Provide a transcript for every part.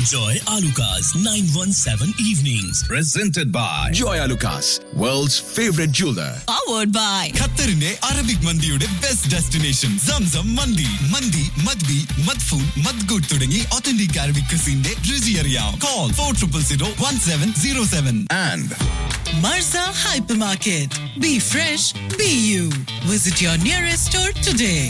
Enjoy Alucard's 917 evenings. Presented by Joy Lucas, world's favorite jeweler. powered by ഖത്തറിന്റെ Arabic മന്തിയുടെ best destination Zamzam മന്തി മന്തി മദ്ബി മദ്ഫൂൺ മദ്ഗുഡ് തുടങ്ങി ഒത്തന്റിക് അറബിക് ക്രിസിന്റെ രുചി അറിയാം call for triple zero one seven zero seven And Marza Hypermarket. Be fresh, be you. Visit your nearest store today.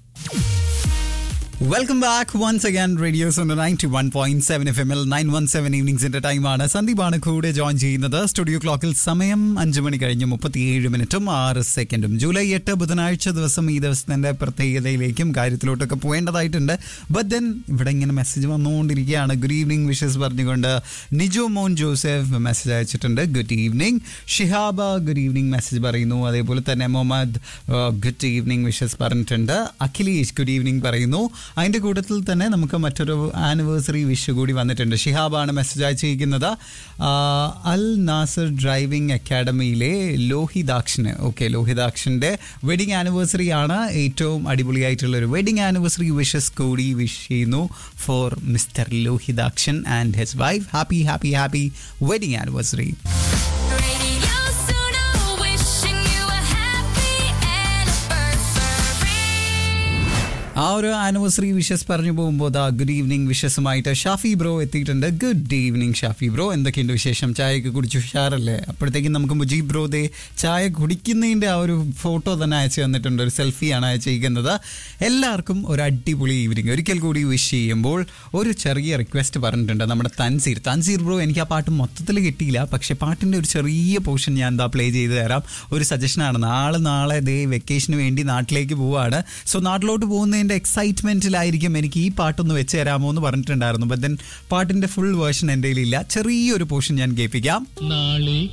Welcome back once again radio's ninety one point seven F M L nine one seven ഈവനിങ്സിന്റെ ടൈമാണ് സന്ദീപാണ് കൂടെ join ചെയ്യുന്നത് studio ക്ലോക്കിൽ സമയം അഞ്ച് മണി കഴിഞ്ഞ് മുപ്പത്തിയേഴ് മിനിറ്റും ആറ് സെക്കൻഡും ജൂലൈ എട്ട് ബുധനാഴ്ച ദിവസം ഈ ദിവസത്തിന്റെ പ്രത്യേകതയിലേക്കും കാര്യത്തിലോട്ടൊക്കെ പോകേണ്ടതായിട്ടുണ്ട് ബട്ട് ദെൻ ഇവിടെ ഇങ്ങനെ മെസ്സേജ് വന്നുകൊണ്ടിരിക്കുകയാണ് ഗുഡ് ഈവനിങ് വിഷസ് പറഞ്ഞുകൊണ്ട് നിജോ മോൻ ജോസഫ് മെസ്സേജ് അയച്ചിട്ടുണ്ട് ഗുഡ് ഈവനിങ് ഷിഹാബ ഗുഡ് ഈവനിങ് മെസ്സേജ് പറയുന്നു അതേപോലെ തന്നെ മുഹമ്മദ് ഗുഡ് ഈവനിങ് വിഷസ് പറഞ്ഞിട്ടുണ്ട് അഖിലേഷ് ഗുഡ് ഈവനിങ് പറയുന്നു അതിൻ്റെ കൂട്ടത്തിൽ തന്നെ നമുക്ക് മറ്റൊരു ആനിവേഴ്സറി വിഷ് കൂടി വന്നിട്ടുണ്ട് ഷിഹാബാണ് മെസ്സേജ് അയച്ചിരിക്കുന്നത് ആ, അൽ നാസർ ഡ്രൈവിംഗ് അക്കാഡമിയിലെ ലോഹിതാക്ഷന് ഓക്കെ ലോഹിതാക്ഷൻ്റെ വെഡിങ് ആനിവേഴ്സറി ആണ് ഏറ്റവും അടിപൊളിയായിട്ടുള്ള ഒരു വെഡിങ് ആനിവേഴ്സറി വിഷസ് കൂടി വിഷ് ചെയ്യുന്നു for mister Lohithakshan and his wife happy happy happy wedding anniversary Radio Suno, wishing you a happy anniversary. ആ ഒരു ആനിവേഴ്സറി വിഷസ് പറഞ്ഞു പോകുമ്പോൾ ദാ ഗുഡ് ഈവനിങ് വിഷസുമായിട്ട് ഷാഫി ബ്രോ എത്തിയിട്ടുണ്ട് ഗുഡ് ഈവനിങ് ഷാഫി ബ്രോ എന്തൊക്കെയുണ്ട് വിശേഷം ചായയൊക്കെ കുടിച്ചു ഉഷാറല്ലേ അപ്പോഴത്തേക്കും നമുക്ക് മുജീബ് ബ്രോ ദേ ചായ കുടിക്കുന്നതിൻ്റെ ആ ഒരു ഫോട്ടോ തന്നെ അയച്ചു തന്നിട്ടുണ്ട് ഒരു സെൽഫിയാണ് അയച്ചിരിക്കുന്നത് എല്ലാവർക്കും ഒരു അടിപൊളി ഈവനിങ് ഒരിക്കൽ കൂടി വിഷ് ചെയ്യുമ്പോൾ ഒരു ചെറിയ റിക്വസ്റ്റ് പറഞ്ഞിട്ടുണ്ട് നമ്മുടെ തൻസീർ തൻസീർ ബ്രോ എനിക്ക് ആ പാട്ട് മൊത്തത്തിൽ കിട്ടിയില്ല പക്ഷേ പാട്ടിൻ്റെ ഒരു ചെറിയ പോർഷൻ ഞാൻ എന്താ പ്ലേ ചെയ്ത് തരാം ഒരു സജഷനാണ് നാളെ നാളെ ദേ വെക്കേഷന് വേണ്ടി നാട്ടിലേക്ക് പോവാണ് സോ നാട്ടിലോട്ട് പോകുന്നതിൻ്റെ എക്സൈറ്റ്മെൻറ്റിലായിരിക്കും എനിക്ക് ഈ പാട്ടൊന്ന് വെച്ച് തരാമോ എന്ന് പറഞ്ഞിട്ടുണ്ടായിരുന്നു ബട്ട് ദെൻ പാട്ടിൻ്റെ ഫുൾ വേർഷൻ എൻ്റെ കയ്യിലില്ല ചെറിയൊരു പോർഷൻ ഞാൻ കേൾപ്പിക്കാം നാളെ